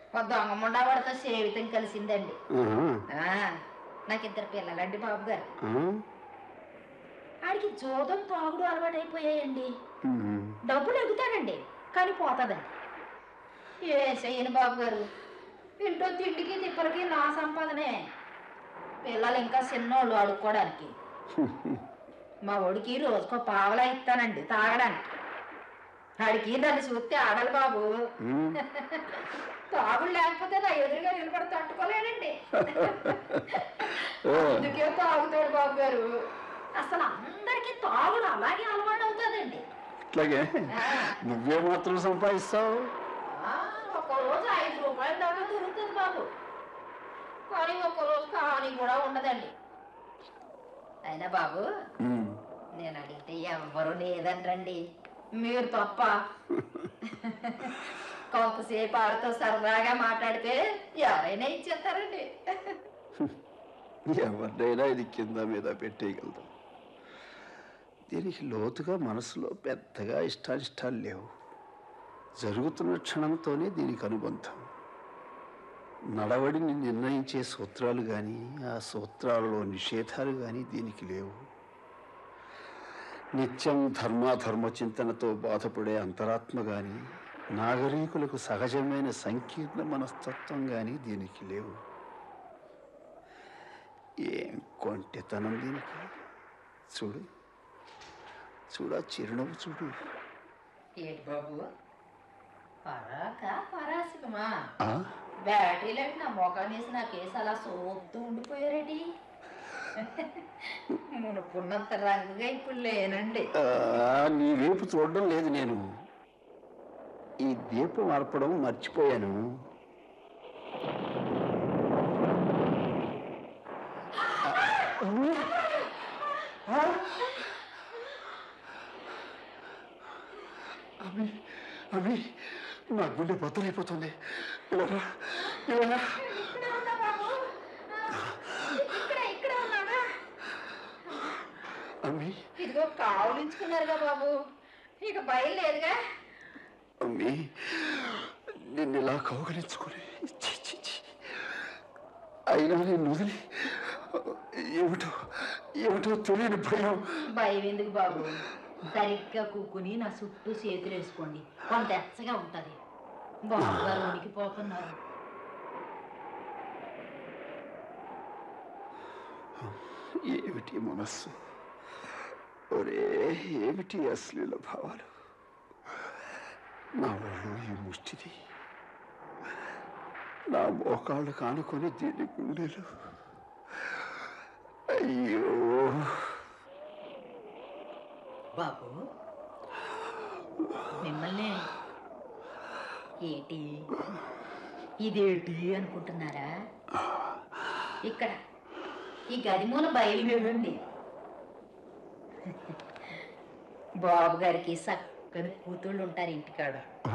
ఒక దొంగ ముండా వాడితో సేవితం కలిసిందండి ఆహా. ఆ, నాకు ఇద్దరు పిల్లలండి బాబు గారు ఆ? ఆడికి జోదం తాగుడు అలవాటైపోయాయండి ఉమ్. డబ్బులు ఎగుతాడండి కానీ పోతుందండి ఏ చెయ్యను బాబు గారు ఇంట్లో తిండికి తిప్పలకి నా సంపాదనే పిల్లలు ఇంకా చిన్నోళ్ళు అడుక్కోవడానికి మా ఒడికి రోజుకో పావలా ఇస్తానండి తాగడానికి ఆడికి నన్ను చూస్తే ఆడాలి బాబు ఉమ్. తాగుడు లేకపోతే నా ఎదురుగా నిలబడి తట్టుకోలేనండి ఓ. అందుకే తాగుతాడు బాబు గారు అసలు అందరికీ తాగుడు అలాగే అలవాటు అవుతుందండి అట్లాగే నువ్వే మాత్రం సంపాదిస్తావు ఆ, ఒక్క రోజు ఐదు రూపాయల దాకా దొరుకుతుంది బాబు కానీ ఒక్క రోజు కానీ కూడా ఉండదండి అయినా బాబు ఉమ్. నేను అడిగితే ఎవ్వరు లేదంటండి మీరు తప్ప కొంతసేపు ఆడితో సరదాగా మాట్లాడితే ఎవరైనా ఇచ్చేస్తారండి ఎవరినైనా ఇది కింద మీద పెట్టేయగలదు దీనికి లోతుగా మనసులో పెద్దగా ఇష్టానిష్టాలు లేవు జరుగుతున్న క్షణంతోనే దీనికి అనుబంధం నడవడిని నిర్ణయించే సూత్రాలు కానీ ఆ సూత్రాలలో నిషేధాలు కానీ దీనికి లేవు నిత్యం ధర్మాధర్మ చింతనతో బాధపడే అంతరాత్మ కానీ నాగరికులకు సహజమైన సంకీర్ణ మనస్తత్వం కానీ దీనికి లేవు ఏం కొంటెతనం దీనికి చూడు చూడా చిరునవ్వు చూడు ఏంటి బాబు పరాక పరాసికమా ఆ? బ్యాటరీలు అంటే నా మొఖాన్ని వేసి నా కేసు అలా సోపుతూ ఉండిపోయారండి మునుకున్నంత రంగుగా ఇప్పుడు లేనండి ఆ, నీ వైపు చూడడం లేదు నేను ఈ దీపం అర్పడం మర్చిపోయాను అవి అవి నా గుండె బద్దలైపోతుంది ఇలా రా, ఇలా రా. ఇక్కడే ఉన్నా బాబు ఇక్కడ ఇక్కడ ఉన్నాడా అమ్మి ఇదిగో కావులించుకున్నారుగా బాబు ఇక బయలుదేరుగా అమ్మి నిన్ను ఇలా కౌగలించుకొని ఛీ, ఛీ, ఛీ. అయినా నేను వదిలి ఏమిటో ఏమిటో తెలియని భయం భయం ఎందుకు బాబు సరిగ్గా కూకుని నా చుట్టూ చేతులు వేసుకోండి కొంత ఎచ్చగా ఉంటది బాబు గారు ఉనికిపోతున్నారు ఏమిటి మనస్సు ఒరే ఏమిటి అశ్లీల భావాలు నా ఒళ్ళు ఈ ముష్టిది నా మోకాళ్ళు కానుకొని దీని గుండెలు అయ్యో బాబు మిమ్మల్ని ఏటి ఇదేటి అనుకుంటున్నారా ఇక్కడ ఈ గది మూల బయలుదేరండి బాబు గారికి చక్కని కూతుళ్ళు ఉంటారు ఇంటికాడ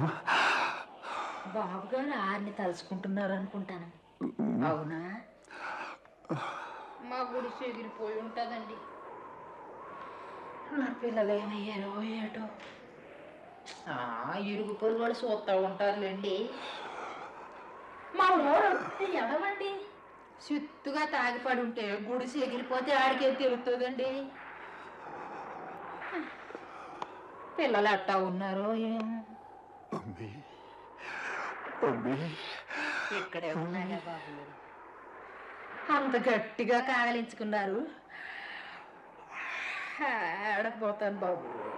బాబు గారు ఆరిని తలుచుకుంటున్నారు అనుకుంటాను అవునా మా గుడి చెగిరిపోయి ఉంటుందండి నా పిల్లలు ఏమయ్యారో ఏటో ఆ, ఇరుగు పొరుగు వాళ్ళు చూస్తూ ఉంటారులేండి మా ఊరు ఎడమండి చిత్తుగా తాగిపడి ఉంటే గుడిసి ఎగిరిపోతే ఆడికే తెలుస్తుందండి పిల్లలు అట్టా ఉన్నారో ఏమో అమ్మి అమ్మి ఇక్కడే ఉన్నాగా బాబు అంత గట్టిగా కాగలించుకున్నారు ఆడపోతాను బాబు